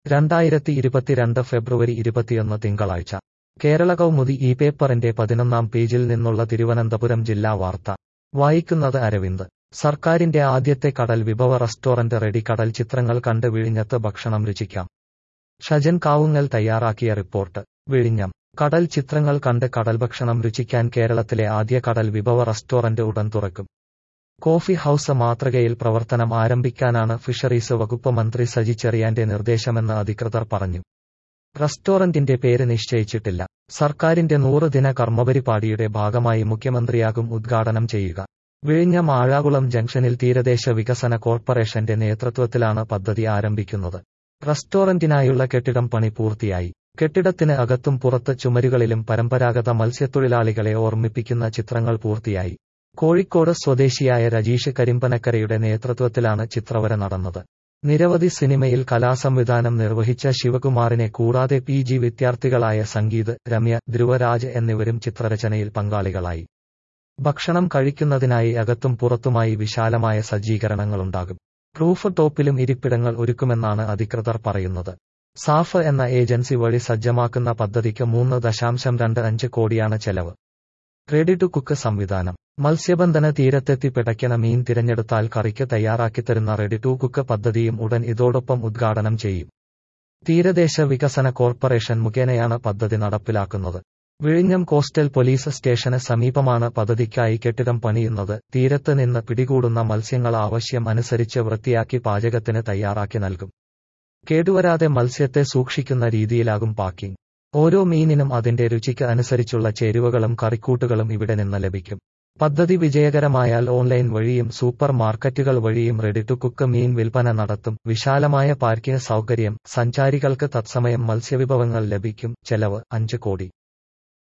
രണ്ടായിരത്തി ഇരുപത്തിരണ്ട് ഫെബ്രുവരി ഇരുപത്തിയൊന്ന് തിങ്കളാഴ്ച കേരള കൗമുദി ഈ പേപ്പറിന്റെ പതിനൊന്നാം പേജിൽ നിന്നുള്ള തിരുവനന്തപുരം ജില്ലാ വാർത്ത വായിക്കുന്നത് അരവിന്ദ് സർക്കാരിന്റെ ആദ്യത്തെ കടൽ വിഭവ റെസ്റ്റോറന്റ് റെഡി കടൽ ചിത്രങ്ങൾ കണ്ട് വിഴിഞ്ഞത്ത് ഭക്ഷണം രുചിക്കാം ഷജൻ കാവുങ്ങൽ തയ്യാറാക്കിയ റിപ്പോർട്ട് വിഴിഞ്ഞം കടൽ ചിത്രങ്ങൾ കണ്ട് കടൽ ഭക്ഷണം രുചിക്കാൻ കേരളത്തിലെ ആദ്യ കടൽ വിഭവ റെസ്റ്റോറന്റ് ഉടൻ തുറക്കും കോഫി ഹൌസ് മാതൃകയിൽ പ്രവർത്തനം ആരംഭിക്കാനാണ് ഫിഷറീസ് വകുപ്പ് മന്ത്രി സജി ചെറിയാന്റെ നിർദ്ദേശമെന്ന് അധികൃതർ പറഞ്ഞു റെസ്റ്റോറന്റിന്റെ പേര് നിശ്ചയിച്ചിട്ടില്ല സർക്കാരിന്റെ നൂറ് ദിന കർമ്മപരിപാടിയുടെ ഭാഗമായി മുഖ്യമന്ത്രിയാകും ഉദ്ഘാടനം ചെയ്യുക വിഴിഞ്ഞം ആഴാകുളം ജംഗ്ഷനിൽ തീരദേശ വികസന കോർപ്പറേഷന്റെ നേതൃത്വത്തിലാണ് പദ്ധതി ആരംഭിക്കുന്നത് റെസ്റ്റോറന്റിനായുള്ള കെട്ടിടം പണി പൂർത്തിയായി കെട്ടിടത്തിന് അകത്തും പുറത്ത് ചുമരുകളിലും പരമ്പരാഗത മത്സ്യത്തൊഴിലാളികളെ ഓർമ്മിപ്പിക്കുന്ന ചിത്രങ്ങൾ പൂർത്തിയായി കോഴിക്കോട് സ്വദേശിയായ രജീഷ് കരിമ്പനക്കരയുടെ നേതൃത്വത്തിലാണ് ചിത്രവര നടന്നത് നിരവധി സിനിമയിൽ കലാസംവിധാനം നിർവഹിച്ച ശിവകുമാറിനെ കൂടാതെ പി ജി വിദ്യാർത്ഥികളായ സംഗീത് രമ്യ ധ്രുവരാജ് എന്നിവരും ചിത്രരചനയിൽ പങ്കാളികളായി ഭക്ഷണം കഴിക്കുന്നതിനായി അകത്തും പുറത്തുമായി വിശാലമായ സജ്ജീകരണങ്ങളുണ്ടാകും റൂഫ് ടോപ്പിലും ഇരിപ്പിടങ്ങൾ ഒരുക്കുമെന്നാണ് അധികൃതർ പറയുന്നത് സാഫ് എന്ന ഏജൻസി വഴി സജ്ജമാക്കുന്ന പദ്ധതിക്ക് മൂന്ന് ദശാംശം രണ്ട് അഞ്ച് കോടിയാണ് ചെലവ് റെഡി ടു കുക്ക് സംവിധാനം മത്സ്യബന്ധന തീരത്തെത്തി പിടയ്ക്കണ മീൻ തിരഞ്ഞെടുത്താൽ കറിക്ക് തയ്യാറാക്കിത്തരുന്ന റെഡി ടു കുക്ക് പദ്ധതിയും ഉടൻ ഇതോടൊപ്പം ഉദ്ഘാടനം ചെയ്യും തീരദേശ വികസന കോർപ്പറേഷൻ മുഖേനയാണ് പദ്ധതി നടപ്പിലാക്കുന്നത് വിഴിഞ്ഞം കോസ്റ്റൽ പോലീസ് സ്റ്റേഷന് സമീപമാണ് പദ്ധതിക്കായി കെട്ടിടം പണിയുന്നത് തീരത്ത് നിന്ന് പിടികൂടുന്ന മത്സ്യങ്ങൾ ആവശ്യം അനുസരിച്ച് വൃത്തിയാക്കി പാചകത്തിന് തയ്യാറാക്കി നൽകും കേടുവരാതെ മത്സ്യത്തെ സൂക്ഷിക്കുന്ന രീതിയിലാകും പാക്കിംഗ് ഓരോ മീനിനും അതിന്റെ രുചിക്ക് അനുസരിച്ചുള്ള ചേരുവകളും കറിക്കൂട്ടുകളും ഇവിടെ നിന്ന് ലഭിക്കും പദ്ധതി വിജയകരമായാൽ ഓൺലൈൻ വഴിയും സൂപ്പർ മാർക്കറ്റുകൾ വഴിയും റെഡി ടു കുക്ക് മീൻ വിൽപ്പന നടത്തും വിശാലമായ പാർക്കിംഗ് സൗകര്യം സഞ്ചാരികൾക്ക് തത്സമയം മത്സ്യവിഭവങ്ങൾ ലഭിക്കും ചെലവ് അഞ്ച് കോടി